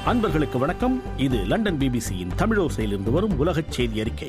அன்பர்களுக்கு வணக்கம் இது லண்டன் பிபிசியின் தமிழோசையிலிருந்து வரும் உலகச் செய்தி அறிக்கை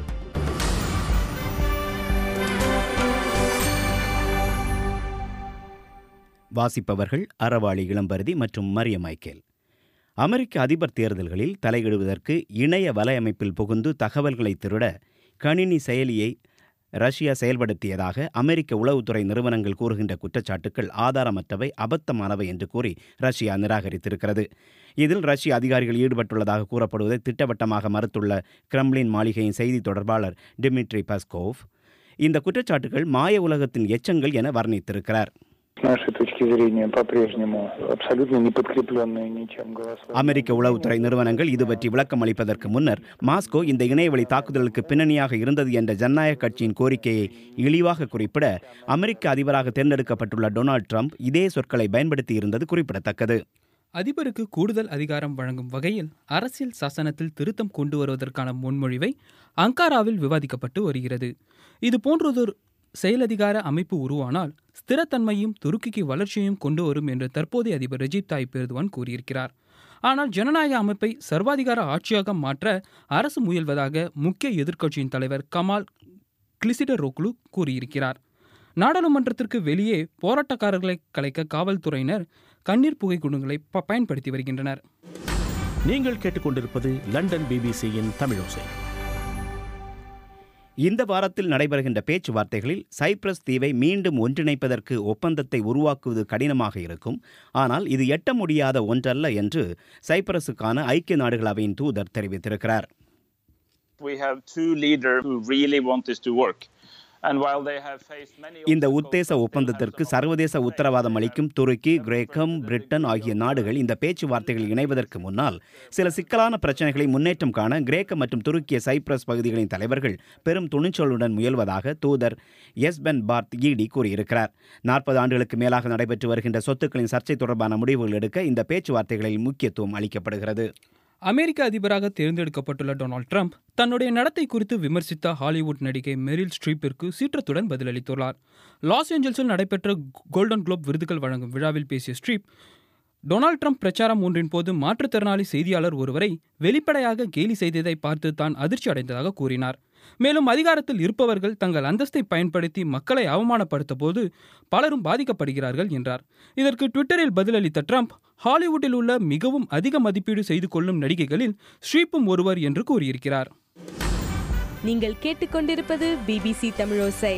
வாசிப்பவர்கள் அறவாளி இளம்பருதி மற்றும் மரிய மைக்கேல் அமெரிக்க அதிபர் தேர்தல்களில் தலையிடுவதற்கு இணைய வலையமைப்பில் புகுந்து தகவல்களை திருட கணினி செயலியை ரஷ்யா செயல்படுத்தியதாக அமெரிக்க உளவுத்துறை நிறுவனங்கள் கூறுகின்ற குற்றச்சாட்டுக்கள் ஆதாரமற்றவை அபத்தமானவை என்று கூறி ரஷ்யா நிராகரித்திருக்கிறது இதில் ரஷ்ய அதிகாரிகள் ஈடுபட்டுள்ளதாக கூறப்படுவதை திட்டவட்டமாக மறுத்துள்ள கிரெம்ளின் மாளிகையின் செய்தி தொடர்பாளர் டிமிட்ரி பஸ்கோவ் இந்த குற்றச்சாட்டுகள் மாய உலகத்தின் எச்சங்கள் என வர்ணித்திருக்கிறார் С нашей точки зрения, по-прежнему абсолютно не подкрепленные ничем голоса. அமெரிக்க உளவுத்துறை நிறுவனங்கள் இது பற்றி விளக்கம் அளிப்பதற்கு முன்னர் மாஸ்கோ இந்த இணையவழி தாக்குதலுக்கு பின்னணியாக இருந்தது என்ற ஜனநாயக கட்சியின் கோரிக்கையை இழிவாக குறிப்பிட அமெரிக்க அதிபராக தேர்ந்தெடுக்கப்பட்டுள்ள டொனால்ட் ட்ரம்ப் இதே சொற்களை பயன்படுத்தி இருந்தது குறிப்பிடத்தக்கது அதிபருக்கு கூடுதல் அதிகாரம் வழங்கும் வகையில் அரசியல் சாசனத்தில் திருத்தம் கொண்டு வருவதற்கான முன்மொழிவை அங்காராவில் விவாதிக்கப்பட்டு வருகிறது இது போன்றதொரு செயலதிகார அமைப்பு உருவானால் ஸ்திரத்தன்மையும் துருக்கிக்கு வளர்ச்சியையும் கொண்டு வரும் என்று தற்போதைய அதிபர் ரஜீப் தாயிப் எர்துவான் கூறியிருக்கிறார் ஆனால் ஜனநாயக அமைப்பை சர்வாதிகார ஆட்சியாக மாற்ற அரசு முயல்வதாக முக்கிய எதிர்க்கட்சியின் தலைவர் கமால் கிளிசிடர் ரோக்லு கூறியிருக்கிறார் நாடாளுமன்றத்திற்கு வெளியே போராட்டக்காரர்களை கலைக்க காவல்துறையினர் கண்ணீர் புகை குண்டுகளை ப- பயன்படுத்தி வருகின்றனர் நீங்கள் கேட்டுக்கொண்டிருப்பது லண்டன் பிபிசியின் தமிழோசை இந்த வாரத்தில் நடைபெறுகின்ற பேச்சுவார்த்தைகளில் சைப்ரஸ் தீவை மீண்டும் ஒன்றிணைப்பதற்கு ஒப்பந்தத்தை உருவாக்குவது கடினமாக இருக்கும் ஆனால் இது எட்ட முடியாத ஒன்றல்ல என்று சைப்ரஸுக்கான ஐக்கிய நாடுகள் அவையின் தூதர் தெரிவித்திருக்கிறார் we have two leaders who really want this to work. And while they have faced many இந்த obstacles, உத்தேச they ஒப்பந்தத்திற்கு have சர்வதேச some உத்தரவாதம் அளிக்கும் துருக்கி கிரேக்கம் பிரிட்டன் ஆகிய நாடுகள் இந்த பேச்சுவார்த்தைகளில் இணைவதற்கு முன்னால் சில சிக்கலான பிரச்சனைகளை முன்னேற்றம் காண கிரேக்க மற்றும் துருக்கிய சைப்ரஸ் பகுதிகளின் தலைவர்கள் பெரும் துணிச்சலுடன் முயல்வதாக தூதர் எஸ்பென் பார்த் ஈடி கூறியிருக்கிறார் நாற்பது ஆண்டுகளுக்கு மேலாக நடைபெற்று வருகின்ற சொத்துக்களின் சர்ச்சை தொடர்பான முடிவுகள் எடுக்க இந்த பேச்சுவார்த்தைகளில் முக்கியத்துவம் அளிக்கப்படுகிறது அமெரிக்க அதிபராக தேர்ந்தெடுக்கப்பட்டுள்ள டொனால்ட் ட்ரம்ப் தன்னுடைய நடத்தை குறித்து விமர்சித்த ஹாலிவுட் நடிகை மெரில் ஸ்ட்ரீப்பிற்கு சீற்றத்துடன் பதிலளித்துள்ளார் லாஸ் ஏஞ்சல்ஸில் நடைபெற்ற கோல்டன் குளோப் விருதுகள் வழங்கும் விழாவில் பேசிய ஸ்ட்ரீப் டொனால்ட் ட்ரம்ப் பிரச்சாரம் ஒன்றின் போது மாற்றுத்திறனாளி செய்தியாளர் ஒருவரை வெளிப்படையாக கேலி செய்ததை பார்த்து தான் அதிர்ச்சி அடைந்ததாக கூறினார் மேலும் அதிகாரத்தில் இருப்பவர்கள் தங்கள் அந்தஸ்தை பயன்படுத்தி மக்களை அவமானப்படுத்த போது பலரும் பாதிக்கப்படுகிறார்கள் என்றார் இதற்கு ட்விட்டரில் பதிலளித்த ட்ரம்ப் ஹாலிவுட்டில் உள்ள மிகவும் அதிக மதிப்பீடு செய்து கொள்ளும் நடிகைகளில் ஸ்ரீப்பும் ஒருவர் என்று கூறியிருக்கிறார் நீங்கள் கேட்டுக்கொண்டிருப்பது பிபிசி தமிழோசை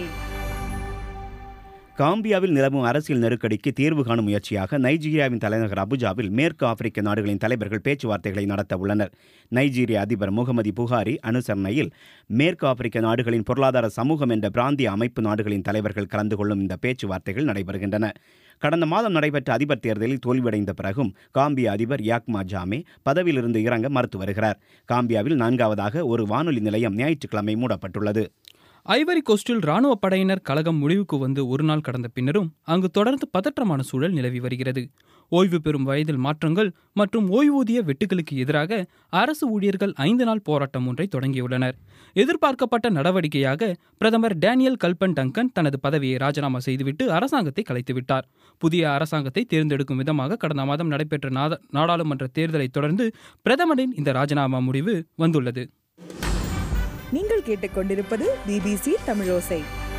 காம்பியாவில் நிலவும் அரசியல் நெருக்கடிக்கு தீர்வு காணும் முயற்சியாக நைஜீரியாவின் தலைநகர் அபுஜாவில் மேற்கு ஆப்பிரிக்க நாடுகளின் தலைவர்கள் பேச்சுவார்த்தைகளை நடத்த உள்ளனர் நைஜீரிய அதிபர் முகமதி புகாரி அனுசரணையில் மேற்கு ஆப்பிரிக்க நாடுகளின் பொருளாதார சமூகம் என்ற பிராந்திய அமைப்பு நாடுகளின் தலைவர்கள் கலந்து கொள்ளும் இந்த பேச்சுவார்த்தைகள் நடைபெறுகின்றன கடந்த மாதம் நடைபெற்ற அதிபர் தேர்தலில் தோல்வியடைந்த பிறகும் காம்பிய அதிபர் யாக்மா ஜாமே பதவியிலிருந்து இறங்க மறுத்து வருகிறார் காம்பியாவில் நான்காவதாக ஒரு வானொலி நிலையம் ஞாயிற்றுக்கிழமை மூடப்பட்டுள்ளது ஐவரி கோஸ்டில் ராணுவ படையினர் கழகம் முடிவுக்கு வந்து ஒரு நாள் கடந்த பின்னரும் அங்கு தொடர்ந்து பதற்றமான சூழல் நிலவி வருகிறது ஓய்வு பெறும் வயதில் மாற்றங்கள் மற்றும் ஓய்வூதிய வெட்டுகளுக்கு எதிராக அரசு ஊழியர்கள் ஐந்து நாள் போராட்டம் ஒன்றை தொடங்கியுள்ளனர் எதிர்பார்க்கப்பட்ட நடவடிக்கையாக பிரதமர் டேனியல் கல்பன் டங்கன் தனது பதவியை ராஜினாமா செய்துவிட்டு அரசாங்கத்தை கலைத்துவிட்டார் புதிய அரசாங்கத்தை தேர்ந்தெடுக்கும் விதமாக கடந்த மாதம் நடைபெற்ற நாத- நாடாளுமன்ற தேர்தலை தொடர்ந்து பிரதமரின் இந்த ராஜினாமா முடிவு வந்துள்ளது நீங்கள் கேட்டுக்கொண்டிருப்பது பிபிசி தமிழோசை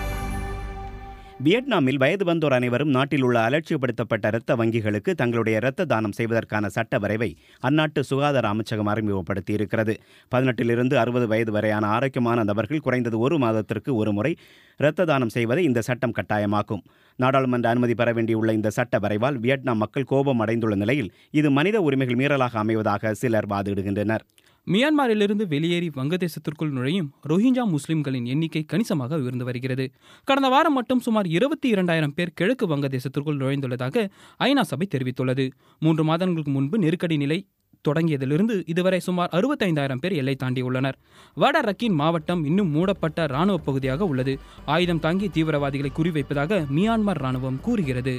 வியட்நாமில் வயது வந்தோர் அனைவரும் நாட்டில் உள்ள அலட்சியப்படுத்தப்பட்ட இரத்த வங்கிகளுக்கு தங்களுடைய இரத்த தானம் செய்வதற்கான சட்ட வரைவை அந்நாட்டு சுகாதார அமைச்சகம் அறிமுகப்படுத்தி இருக்கிறது பதினெட்டிலிருந்து அறுபது வயது வரையான ஆரோக்கியமான நபர்கள் குறைந்தது ஒரு மாதத்திற்கு ஒரு முறை இரத்த தானம் செய்வதை இந்த சட்டம் கட்டாயமாக்கும் நாடாளுமன்ற அனுமதி பெற வேண்டியுள்ள இந்த சட்ட வரைவால் வியட்நாம் மக்கள் கோபம் அடைந்துள்ள நிலையில் இது மனித உரிமைகள் மீறலாக அமைவதாக சிலர் வாதிடுகின்றனர் மியான்மரிலிருந்து வெளியேறி வங்கதேசத்திற்குள் நுழையும் ரோஹிஞ்சா முஸ்லிம்களின் எண்ணிக்கை கணிசமாக உயர்ந்து வருகிறது கடந்த வாரம் மட்டும் சுமார் இருபத்தி இரண்டாயிரம் பேர் கிழக்கு வங்கதேசத்திற்குள் நுழைந்துள்ளதாக ஐநா சபை தெரிவித்துள்ளது மூன்று மாதங்களுக்கு முன்பு நெருக்கடி நிலை தொடங்கியதிலிருந்து இதுவரை சுமார் அறுபத்தைந்தாயிரம் பேர் எல்லை தாண்டியுள்ளனர் வட ரக்கின் மாவட்டம் இன்னும் மூடப்பட்ட இராணுவ பகுதியாக உள்ளது ஆயுதம் தாங்கி தீவிரவாதிகளை குறிவைப்பதாக மியான்மர் இராணுவம் கூறுகிறது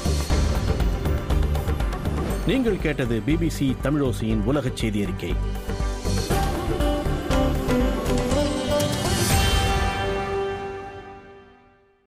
நீங்கள் கேட்டது பிபிசி தமிழோசையின் உலகச் செய்தி அறிக்கை